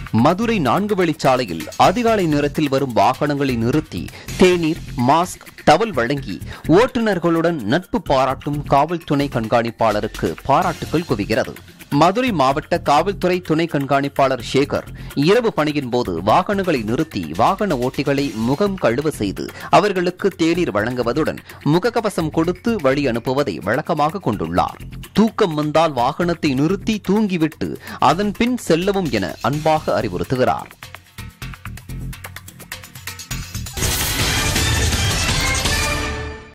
மதுரை நான்கு வழிச்சாலையில் அதிகாலை நேரத்தில் வரும் வாகனங்களை நிறுத்தி தேநீர் மாஸ்க் டவல் வழங்கி ஓட்டுநர்களுடன் நட்பு பாராட்டும் காவல் துணை கண்காணிப்பாளருக்கு பாராட்டுகள் குவிகிறது மதுரை மாவட்ட காவல்துறை துணை கண்காணிப்பாளர் சேகர் இரவு பணியின் போது வாகனங்களை நிறுத்தி வாகன ஓட்டிகளை முகம் கழுவ செய்து அவர்களுக்கு தேநீர் வழங்குவதுடன் முகக்கவசம் கொடுத்து வழி அனுப்புவதை வழக்கமாக கொண்டுள்ளார் தூக்கம் வந்தால் வாகனத்தை நிறுத்தி தூங்கிவிட்டு அதன் பின் செல்லவும் என அன்பாக அறிவுறுத்துகிறார்